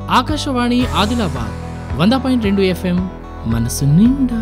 ఆకాశవాణి ఆదిలాబాద్ వంద పాయింట్ రెండు ఎఫ్ఎం మనసు నిండా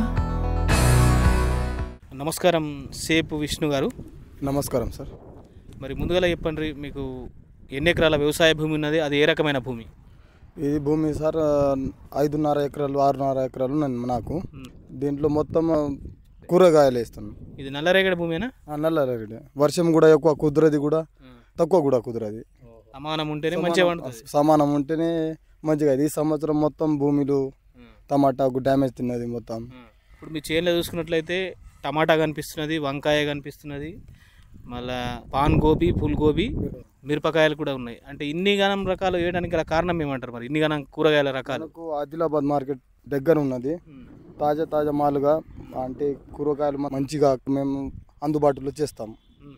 నమస్కారం సేపు విష్ణు గారు నమస్కారం సార్ మరి ముందుగా చెప్పండి మీకు ఎన్ని ఎకరాల వ్యవసాయ భూమి ఉన్నది అది ఏ రకమైన భూమి ఇది భూమి సార్ ఆ, ఐదున్నర ఎకరాలు ఆరున్నర ఎకరాలు ఉన్నాయి నాకు దీంట్లో మొత్తం ఆ, కూరగాయలు వేస్తున్నాం ఇది నల్లరేగడి భూమేనా ఆ, నల్లరేగడి వర్షం కూడా ఎక్కువ కుదరది కూడా తక్కువ కూడా కుదరది సమానం ఉంటేనే మంచిగా పండుతుంది సమానం ఉంటేనే మంచిగా ఇది ఈ సంవత్సరం మొత్తం భూమిలు టమాటాకు డ్యామేజ్ తిన్నది మొత్తం ఇప్పుడు మీ చేనులో చూసుకున్నట్లయితే టమాటా కనిపిస్తున్నది వంకాయ కనిపిస్తున్నది మళ్ళా పాన్ గోబీ ఫుల్ గోబీ మిరపకాయలు కూడా ఉన్నాయి అంటే ఇన్ని గణం రకాలు వేయడానికి గల కారణం ఏమంటారు మరి ఇన్ని గణం కూరగాయల రకాలు మనకు ఆదిలాబాద్ మార్కెట్ దగ్గర ఉన్నది తాజా తాజా మాలుగా అంటే కూరగాయలు మంచిగా మేము అందుబాటులో చేస్తాం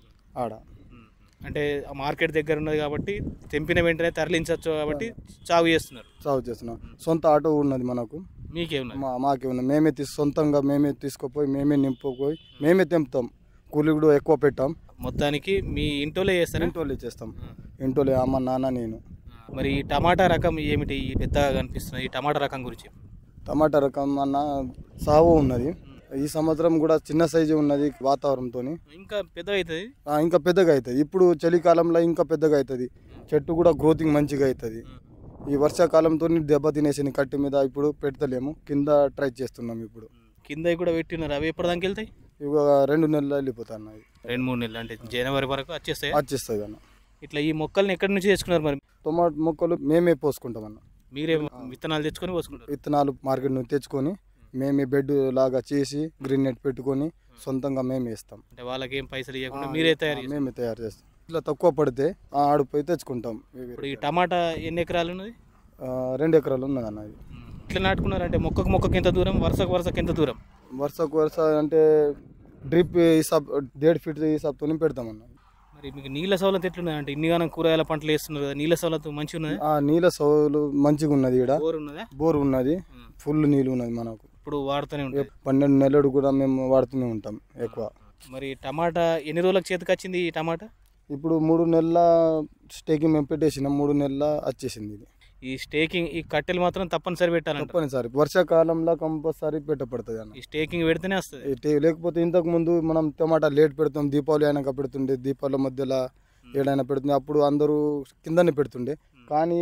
ఆడ అంటే ఆ మార్కెట్ దగ్గర ఉన్నది కాబట్టి తెంపిన వెంటనే తరలించవచ్చు కాబట్టి సాగు చేస్తున్నారు సాగు చేస్తున్నాం సొంత ఆటో ఉన్నది మనకు మీకే ఉన్నది మా మాకే ఉంది మేమే తీసు సొంతంగా మేమే తీసుకుపోయి మేమే నింపుకుపోయి మేమే తెంపుతాం కూలి కూడా ఎక్కువ పెట్టాం మొత్తానికి మీ ఇంటోలే చేస్తారా ఇంటోలే చేస్తాం ఇంటోలే అమ్మ నాన్న నేను మరి ఈ టమాటా రకం ఏమిటి ఈ పెద్దగా కనిపిస్తున్నది ఈ టమాటా రకం గురించి టమాటా రకం అన్న సాగు ఉన్నది ఈ సంవత్సరం కూడా చిన్న సైజు ఉన్నది వాతావరణంతో ఇంకా పెద్ద అవుతుంది ఇంకా పెద్దగా అవుతుంది ఇప్పుడు చలికాలంలో ఇంకా పెద్దగా అవుతుంది చెట్టు కూడా గ్రోతింగ్ మంచిగా అవుతుంది ఈ వర్షాకాలంతో దెబ్బ తినేసిన కట్టి మీద ఇప్పుడు పెడతలేము కింద ట్రై చేస్తున్నాం ఇప్పుడు కింద కూడా పెట్టినారు అవి ఎప్పటిదానికి వెళ్తాయి ఇక రెండు నెలలు వెళ్ళిపోతున్నాయి రెండు మూడు నెలలు అంటే జనవరి వరకు వచ్చేస్తాయి వచ్చేస్తుంది అన్న ఇట్లా ఈ మొక్కల్ని ఎక్కడి నుంచి తెచ్చుకున్నారు మరి టొమాటో మొక్కలు మేమే పోసుకుంటాం అన్న మీరే విత్తనాలు తెచ్చుకొని పోసుకుంటారు విత్తనాలు మార్కెట్ నుంచి తెచ్చుకొని మేమే బెడ్ లాగా చేసి గ్రీన్ నెట్ పెట్టుకొని సొంతంగా మేమే ఇస్తాం అంటే వాళ్ళకి ఏం పైసలు ఇవ్వకుండా మీరే తయారు చేస్తారు మేమే తయారు చేస్తాం ఇట్లా తక్కువ పడితే ఆ ఆడిపోయి తెచ్చుకుంటాం ఇవి. ఇప్పుడు ఈ టమాటా ఎన్ని ఎకరాలు ఉన్నది ఆ, రెండు ఎకరాలు ఉన్నది అన్న ఇది ఇట్లా నాటుకున్నారు అంటే మొక్కకు మొక్కకి ఎంత దూరం వరుసకు వరుసకు ఎంత దూరం వరుసకు వరుస అంటే డ్రిప్ హిసాబ్ డేడ్ ఫీట్ హిసాబ్తో పెడతాం అన్న మరి మీకు నీళ్ళ సౌలత ఎట్లున్నది అంటే ఇన్ని గానం కూరగాయల పంటలు వేస్తున్నారు కదా నీళ్ళ సౌలత మంచిగా ఉన్నది ఆ నీళ్ళ సౌలు మంచిగా ఉన్నది ఇక్కడ బోర్ ఉన్నదా బోర్ ఉన్నది ఫుల్ నీళ్ళు ఉన్నది మనకు ఇప్పుడు వాడుతూనే ఉంటుంది పన్నెండు నెలలు కూడా మేము వాడుతూనే ఉంటాం ఎక్కువ మరి టమాటా ఎన్ని రోజులకు చేతికి వచ్చింది ఈ టమాటా ఇప్పుడు మూడు నెలల స్టేకింగ్ మేము పెట్టేసినాం మూడు నెలల వచ్చేసింది ఇది ఈ స్టేకింగ్ ఈ కట్టెలు మాత్రం తప్పనిసరి పెట్టాలంట తప్పనిసరి వర్షాకాలంలో కంపల్సరీ పెట్టబడుతుంది అన్న ఈ స్టేకింగ్ పెడితేనే వస్తుంది ఈ టే- లేకపోతే ఇంతకు ముందు మనం టమాటా లేట్ పెడతాం దీపావళి అయినాక పెడుతుండే దీపావళి మధ్యలో ఏడైనా పెడుతుండే అప్పుడు అందరూ కిందనే పెడుతుండే కానీ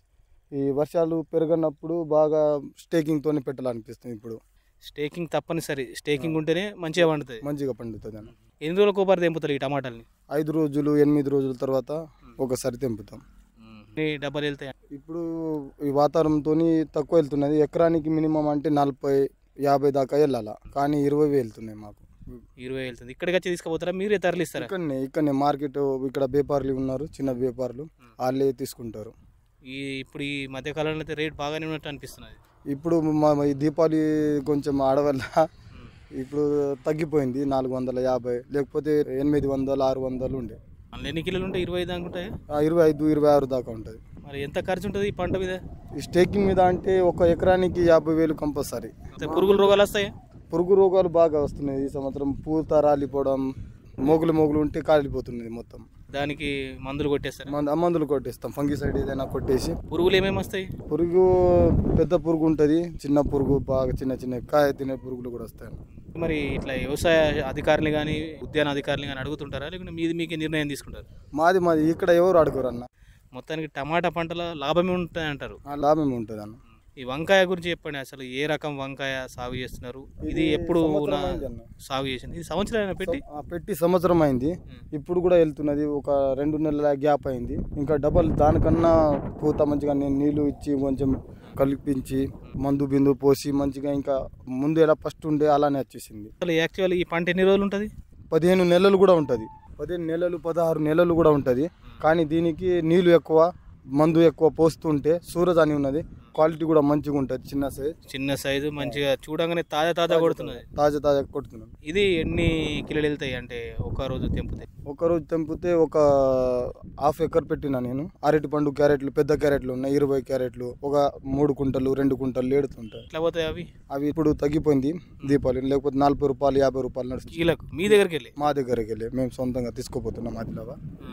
ఈ వర్షాలు పెరగనప్పుడు బాగా స్టేకింగ్తోనే పెట్టాలనిపిస్తుంది ఇప్పుడు స్టేకింగ్ తప్పనిసరి స్టేకింగ్ ఉంటేనే మంచిగా పండుతుంది మంచిగా పండుతుంది అన్న ఎన్ని రోజులకు ఒకసారి తెంపుతారు ఈ టమాటాలని ఐదు రోజులు ఎనిమిది రోజుల తర్వాత ఒకసారి తెంపుతాం ఎన్ని డబ్బాలు వెళ్తాయి ఇప్పుడు ఈ వాతావరణంతో తక్కువ వెళ్తున్నది ఎకరానికి మినిమం అంటే నలభై యాభై దాకా వెళ్ళాల కానీ ఇరవై వెళ్తున్నాయి మాకు ఇరవై వెళ్తుంది ఇక్కడికి వచ్చి తీసుకుపోతారా మీరే తరలిస్తారా ఇక్కడనే ఇక్కడనే మార్కెట్ ఇక్కడ వ్యాపారులు ఉన్నారు చిన్న వ్యాపారులు వాళ్ళే తీసుకుంటారు ఈ ఇప్పుడు ఈ మధ్య కాలంలో అయితే రేట్ బాగానే ఉన్నట్టు అనిపిస్తున్నది ఇప్పుడు మా మా ఈ దీపావళి కొంచెం ఆడవల్ల ఇప్పుడు తగ్గిపోయింది నాలుగు వందల యాభై లేకపోతే ఎనిమిది వందలు ఆరు వందలు ఉండే అందులో ఎన్ని కిలోలు ఉంటాయి ఇరవై ఐదు దాకా ఉంటాయా ఆ, ఇరవై ఐదు ఇరవై ఆరు దాకా ఉంటుంది మరి ఎంత ఖర్చు ఉంటుంది ఈ పంట మీద ఈ స్టేకింగ్ మీద అంటే ఒక ఎకరానికి యాభై వేలు కంపల్సరీ అయితే పురుగుల రోగాలు వస్తాయా పురుగు రోగాలు బాగా వస్తున్నాయి ఈ సంవత్సరం పూత రాలిపోవడం మొగులు మొగులు ఉంటే కాలిపోతున్నది మొత్తం దానికి మందులు కొట్టేస్తారా మందు ఆ మందులు కొట్టేస్తాం ఫంగిసైడ్ ఏదైనా కొట్టేసి పురుగులు ఏమేమి వస్తాయి పురుగు పెద్ద పురుగు ఉంటుంది చిన్న పురుగు బాగా చిన్న చిన్న కాయ తినే పురుగులు కూడా వస్తాయి మరి ఇట్లా వ్యవసాయ అధికారులు కానీ ఉద్యాన అధికారులు కానీ అడుగుతుంటారా లేకుంటే మీది మీకే నిర్ణయం తీసుకుంటారు మాది మాది ఇక్కడ ఎవరు అడుగురు అన్న మొత్తానికి టమాటా పంటల లాభమే ఉంటుంది అంటారు ఆ లాభం ఉంటుంది అన్న ఈ వంకాయ గురించి చెప్పండి అసలు ఏ రకం వంకాయ సాగు చేస్తున్నారు ఇది ఎప్పుడు సంవత్సరం నా- అయింది అన్న. సాగు చేసింది ఇది సంవత్సరం పెట్టి ఆ పెట్టి సంవత్సరం అయింది ఇప్పుడు కూడా వెళ్తున్నది ఒక రెండు నెలల గ్యాప్ అయింది ఇంకా డబల్ దానికన్నా పూత మంచిగా నేను నీళ్లు ఇచ్చి కొంచెం కల్పించి మందు బిందు పోసి మంచిగా ఇంకా ముందు ఎలా ఫస్ట్ ఉండే అలానే వచ్చేసింది అసలు యాక్చువల్ ఈ పంట ఎన్ని రోజులు ఉంటుంది పదిహేను నెలలు కూడా ఉంటుంది పదిహేను నెలలు పదహారు నెలలు కూడా ఉంటుంది కానీ దీనికి నీళ్లు ఎక్కువ మందు ఎక్కువ పోస్తుంటే సూరజ్ అని ఉన్నది క్వాలిటీ కూడా మంచిగా ఉంటుంది చిన్న సైజ్ చిన్న సైజు మంచిగా చూడంగానే తాజా తాజా కొడుతున్నది తాజా తాజా కొడుతున్నాం ఇది ఎన్ని కిలోలు వెళ్తాయి అంటే ఒక రోజు తెంపుతాయి ఒక రోజు తెంపితే ఒక హాఫ్ ఎకర్ పెట్టినా నేను అరటి పండు క్యారెట్లు పెద్ద క్యారెట్లు ఉన్నాయి ఇరవై క్యారెట్లు ఒక మూడు కుంటలు రెండు కుంటలు ఏడుతుంటాయి ఎట్లా పోతాయి అవి అవి ఇప్పుడు తగ్గిపోయింది దీపావళి లేకపోతే నలభై రూపాయలు యాభై రూపాయలు నడుస్తుంది కీలకు మీ దగ్గరికి వెళ్ళి మా దగ్గరికి వెళ్ళి మేము సొంతంగా తీసుకుపోతున్నాం ఆదిలాబాద్ ఆహా.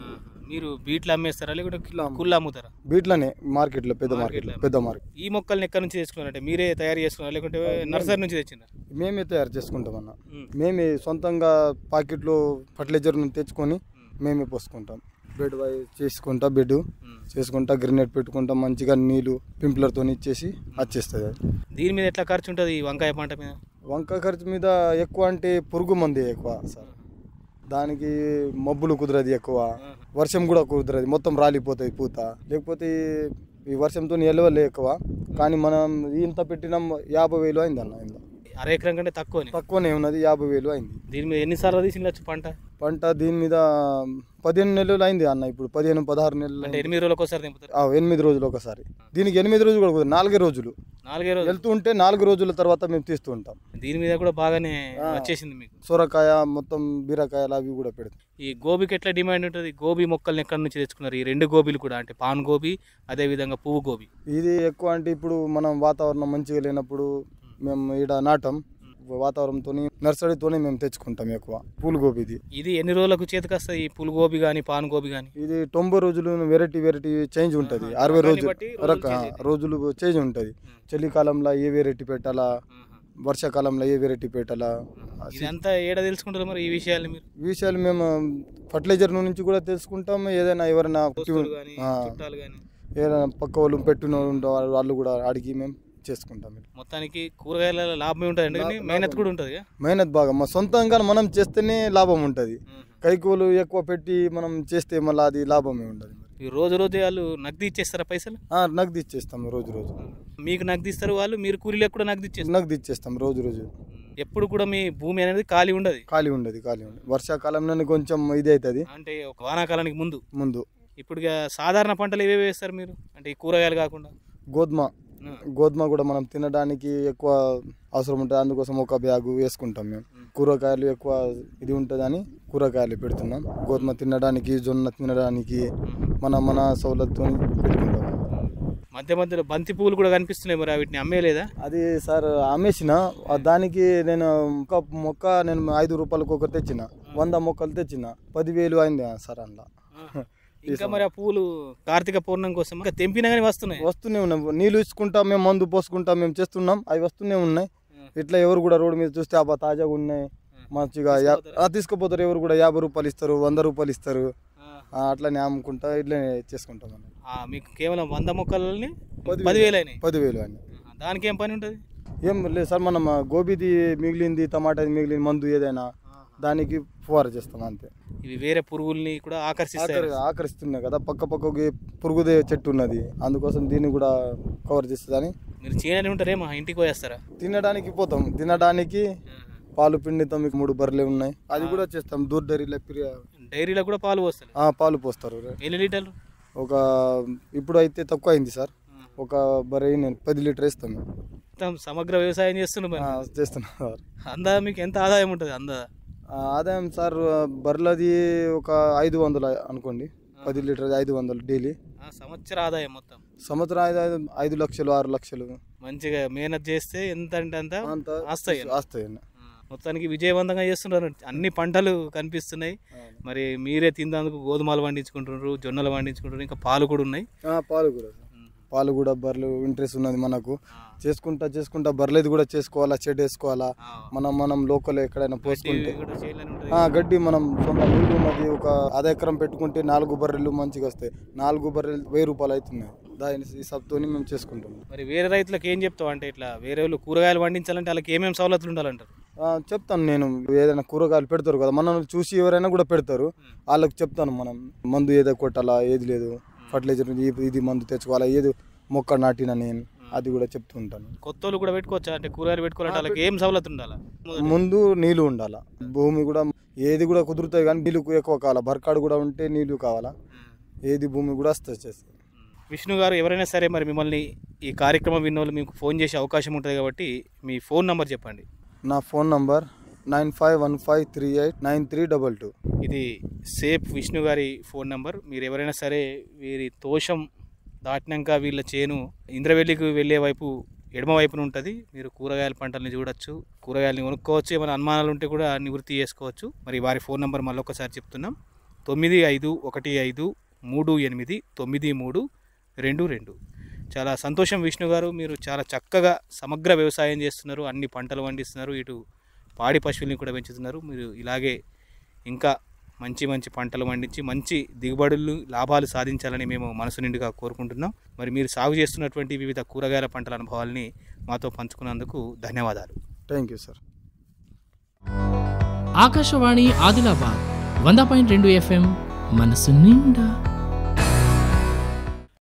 మీరు బీట్లు అమ్మేస్తారా లేకుంటే ఇట్లా అమ్ము- కుళ్ళు అమ్ముతారా బీట్లనే మార్కెట్లో పెద్ద మార్కెట్లో మార్కెట్లో. పెద్ద మార్కెట్ ఈ మొక్కల్ని ఎక్కడి నుంచి తెచ్చుకున్నారంటే మీరే తయారు చేసుకున్నారా లేకుంటే నర్సరీ నుంచి తెచ్చినారా మేమే తయారు చేసుకుంటాం అన్న ఉమ్. మేమే సొంతంగా పాకెట్లో ఫర్టిలైజర్ తెచ్చుకొని మేమే పోసుకుంటాం బెడ్ వై చేసుకుంటా బెడ్ ఉమ్. చేసుకుంటా గ్రినేట్ పెట్టుకుంటా మంచిగా నీళ్ళు పింపులర్తో ఇచ్చేసి వచ్చేస్తుంది అది దీని మీద ఎట్లా ఖర్చు ఉంటుంది ఈ వంకాయ పంట మీద వంకాయ ఖర్చు మీద ఎక్కువ అంటే పురుగు మంది ఎక్కువ సార్ దానికి మబ్బులు కుదరదు ఎక్కువ వర్షం కూడా కుదరదు మొత్తం రాలిపోతుంది పూత లేకపోతే ఈ- ఈ వర్షంతో ఎలవలే ఎక్కువ కానీ మనం ఇంత పెట్టినాం యాభై వేలు అయింది అన్న ఇంత అర ఎకరం కంటే తక్కువని తక్కువనే ఉన్నది యాభై వేలు అయింది దీని మీద ఎన్నిసార్లు తీసిండొచ్చు పంట పంట దీని మీద పదిహేను నెలలు అయింది అన్న ఇప్పుడు పదిహేను పదహారు నెలలు అంటే అయింది. ఎనిమిది రోజులకు ఒకసారి తెంపుతారు ఆ, ఎనిమిది రోజులు ఒకసారి దీనికి ఎనిమిది రోజులు కూడా కుదరదు, నాలుగే రోజులు నాలుగే రోజులు వెళ్తూ ఉంటే నాలుగు రోజుల తర్వాత మేము తీస్తూ ఉంటాం దీని మీద కూడా బాగానే ఆ. వచ్చేసింది మీకు సొరకాయ మొత్తం బీరకాయలు అవి కూడా పెడతాం ఈ గోబీకి ఎట్లా డిమాండ్ ఉంటుంది గోబీ మొక్కల్ని ఎక్కడి నుంచి తెచ్చుకున్నారు ఈ రెండు గోబీలు కూడా అంటే పాన్ గోబీ అదే విధంగా పువ్వు గోబీ ఇది ఎక్కువ అంటే ఇప్పుడు మనం వాతావరణం మంచిగా లేనప్పుడు మేము ఈడ నాటం వాతావరణంతో నర్సరీతోనే మేము తెచ్చుకుంటాం ఎక్కువ పూల గోబీది ఇది ఎన్ని రోజులకు చేతికి వస్తాయి ఈ పులు గోబీ కానీ పాన్ గోబీ కానీ ఇది తొంభై రోజులు వెరైటీ వెరైటీ చేంజ్ ఉంటుంది ఆహా. అరవై రకాన్ని రోజులు బట్టి రోజులు రక change అవుతాయి. రోజులు చేంజ్ ఉంటుంది చలికాలంలో ఏ వెరైటీ పెట్టాలా వర్షాకాలంలో ఏ వెరైటీ పెట్టాలా ఇదంతా ఏడ తెలుసుకుంటారు మరి ఈ విషయాలు మీరు ఈ విషయాలు మేము ఫర్టిలైజర్ నుంచి కూడా తెలుసుకుంటాం ఏదైనా ఎవరైనా దోస్తులు కానీ ఆ. చుట్టాలు కానీ ఏదైనా పక్క వాళ్ళు పెట్టిన వాళ్ళు ఉంటే వాళ్ళు- వాళ్ళు కూడా అడిగి మేము చేసుకుంటాం మొత్తానికి కూరగాయల లాభమే ఉంటుంది అండి లాభం- మెహనత్ కూడా ఉంటుంది మెహనత్ బాగా మా సొంతంగా మనం చేస్తేనే లాభం ఉంటుంది కైకోలు ఎక్కువ పెట్టి మనం చేస్తే మళ్ళీ అది లాభమే ఉండదు ఈ రోజు రోజు వాళ్ళు నగదు ఇచ్చేస్తారా పైసలు ఆ, నగదు ఇచ్చేస్తాం రోజు రోజు మీకు నగదు ఇస్తారు వాళ్ళు మీరు కూలీలకు కూడా నగదు ఇచ్చేస్తారు నగదు ఇచ్చేస్తాం రోజు రోజు ఎప్పుడు కూడా మీ భూమి అనేది ఖాళీ ఉండదు ఖాళీ ఉండదు ఖాళీ ఉండదు వర్షాకాలంలోనే కొంచెం ఇది అవుతుంది అంటే ఒక వానాకాలానికి ముందు ముందు ఇప్పుడు ఇక సాధారణ పంటలు ఏవేవి వేస్తారు మీరు అంటే ఈ కూరగాయలు కాకుండా గోధుమ ఆ. గోధుమ కూడా మనం తినడానికి ఎక్కువ అవసరం ఉంటుంది అందుకోసం ఒక బ్యాగు వేసుకుంటాం మేము కూరగాయలు ఎక్కువ ఇది ఉంటుందని కూరగాయలు పెడుతున్నాం గోధుమ తినడానికి జొన్న తినడానికి మన మన సౌలత్తో పెట్టుకుంటాం మధ్య మధ్యలో బంతి పువ్వులు కూడా కనిపిస్తున్నాయి మరి వీటిని అమ్మేయలేదా అది సార్ అమ్మేసిన ఆ దానికి నేను ఒక మొక్క నేను ఐదు రూపాయలకు ఒకటి తెచ్చిన వంద మొక్కలు తెచ్చిన పదివేలు అయింది సార్ అందులో ఇంకా మరి ఆ పువ్వులు కార్తీక పౌర్ణమి కోసం ఇంకా తెంపినా కానీ వస్తున్నాయి వస్తూనే ఉన్నాం నీళ్ళు ఇచ్చుకుంటాం మేము మందు పోసుకుంటాం మేము చేస్తున్నాం అవి వస్తూనే ఉన్నాయి ఇట్లా ఎవరు కూడా రోడ్డు మీద చూస్తే అబ్బా తాజాగా ఉన్నాయి మంచిగా యా- ఆ, తీసుకుపోతారు ఎవరు కూడా యాభై రూపాయలు ఇస్తారు వంద రూపాయలు ఇస్తారు ఆ, అట్లనే అమ్ముకుంటా ఇట్లనే చేసుకుంటాం అన్నమాట. ఆ, మీకు కేవలం వంద మొక్కలని పదివేలు. పదివేలు అయినాయి పదివేలు అని దానికి ఏం పని ఉంటుంది ఏం లేదు సార్ మనం ఆ గోబీది మిగిలింది టమాటాది మిగిలింది మందు ఏదైనా దానికి ఫువారు చేస్తాం అంతే ఇవి వేరే పురుగుల్ని కూడా ఆకర్షిస్తాయి ఆకరి ఆకరిస్తున్నాయి కదా పక్క పక్కకి పురుగుదే చెట్టు ఉన్నది అందుకోసం దీన్ని కూడా కవర్ చేస్తుందని మీరు చేయని ఉంటారేమో ఇంటికి పోయేస్తారా తినడానికి పోతాం తినడానికి పాలు పిండితాం మీకు మూడు బర్రెలు ఉన్నాయి అది కూడా చేస్తాం దూర్ డైరీలో పిరి- డైరీలో కూడా పాలు పోస్తారు ఆ, పాలు పోస్తారు ఎన్ని లీటర్లు ఒక ఇప్పుడు అయితే తక్కువ అయింది సార్ ఒక బర్రె నేను పది లీటర్ ఇస్తాం మేము. మొత్తం సమగ్ర వ్యవసాయం చేస్తున్నారు ఆ, మరి చేస్తున్నాం సార్ అందా మీకు ఎంత ఆదాయం ఉంటుంది అందా ఆ, ఆదాయం సార్ బర్రెలది ఒక ఐదు వందలు అనుకోండి పది లీటర్ ఐదు వందలు డైలీ ఆ సంవత్సర ఆదాయం మొత్తం సంవత్సరం ఐదు ఐదు ఐదు లక్షలు ఆరు లక్షలు మంచిగా మేనేజ్ చేస్తే ఎంత అంటే అంత అంత వస్తాయి వస్తాయి మొత్తానికి విజయవంతంగా చేస్తున్నారు అన్ని పంటలు కనిపిస్తున్నాయి మరి మీరే తిందానికి గోధుమలు పండించుకుంటున్నారు జొన్నలు పండించుకుంటున్నారు ఇంకా పాలు కూడా ఉన్నాయి ఆ, పాలు కూడా సార్. పాలు కూడా బర్రెలు ఇంట్రెస్ట్ ఉన్నది మనకు చేసుకుంటా చేసుకుంటా బర్రెలది కూడా చేసుకోవాలా చెడు వేసుకోవాలా మనం మనం లోకల్ ఎక్కడైనా పోసుకుంటే కూడా చేయాలని ఉంటుంది. ఆ, గడ్డి మనం సొంత నీళ్ళు ఉన్నది ఒక అర్ధ ఎకరం పెట్టుకుంటే నాలుగు బర్రెలు మంచిగా వస్తాయి నాలుగు బర్రెలు వెయ్యి రూపాయలు అవుతున్నాయి దాని ఈ సబ్తోని మేము చేసుకుంటాం మరి వేరే రైతులకు ఏం చెప్తావు అంటే ఇట్లా వేరే వాళ్ళు కూరగాయలు పండించాలంటే వాళ్ళకి ఏమేమి సవలతులు ఉండాలంటారు ఆ, చెప్తాను నేను ఏదైనా కూరగాయలు పెడతారు కదా మనం చూసి ఎవరైనా కూడా పెడతారు వాళ్ళకి చెప్తాను మనం మందు ఏదో కొట్టాలా ఏది లేదు ఫర్టిలైజర్ ఇది- ఇది మందు తెచ్చుకోవాలా ఏది మొక్క నాటిన నేను అది కూడా చెప్తూ ఉంటాను కొత్త వాళ్ళు కూడా పెట్టుకోవచ్చా అంటే కూరగాయలు పెట్టుకోవాలంటే వాళ్ళకి ఏం సవలతు ఉండాలా ముందు నీళ్లు ఉండాలా భూమి కూడా ఏది కూడా కుదురుతాయి కానీ నీళ్ళు ఎక్కువ కావాలా బర్కాడు కూడా ఉంటే నీళ్లు కావాలా ఏది భూమి కూడా వస్తుంది చేస్తుంది విష్ణు గారు ఎవరైనా సరే మరి మిమ్మల్ని ఈ కార్యక్రమం విన్న వాళ్ళు మీకు ఫోన్ చేసే అవకాశం ఉంటుంది కాబట్టి మీ ఫోన్ నంబర్ చెప్పండి నా phone number nine five one five three eight nine three double two ఇది సేఫ్ విష్ణు గారి ఫోన్ నంబర్ మీరు ఎవరైనా సరే వీరి తోషం దాటినాక వీళ్ళ చేను ఇంద్రవెల్లికి వెళ్ళే వైపు ఎడమ వైపున ఉంటుంది మీరు కూరగాయల పంటల్ని చూడొచ్చు కూరగాయలని కొనుక్కోవచ్చు ఏమైనా అనుమానాలు ఉంటే కూడా నివృత్తి చేసుకోవచ్చు మరి వారి ఫోన్ నంబర్ మళ్ళీ ఒకసారి చెప్తున్నాం తొమ్మిది ఐదు ఒకటి ఐదు మూడు ఎనిమిది తొమ్మిది మూడు రెండు రెండు చాలా సంతోషం విష్ణు గారు మీరు చాలా చక్కగా సమగ్ర వ్యవసాయం చేస్తున్నారు అన్ని పంటలు పండిస్తున్నారు ఇటు పాడి పశువుల్ని కూడా పెంచుతున్నారు మీరు ఇలాగే ఇంకా మంచి మంచి పంటలు పండించి మంచి దిగుబడులు లాభాలు సాధించాలని మేము మనసు నిండుగా కోరుకుంటున్నాం మరి మీరు సాగు చేస్తున్నటువంటి వివిధ కూరగాయల పంటల అనుభవాల్ని మాతో పంచుకున్నందుకు ధన్యవాదాలు thank you sir Akashvani Adilabad వంద పాయింట్ రెండు ఎఫ్ఎం మనసు నిండా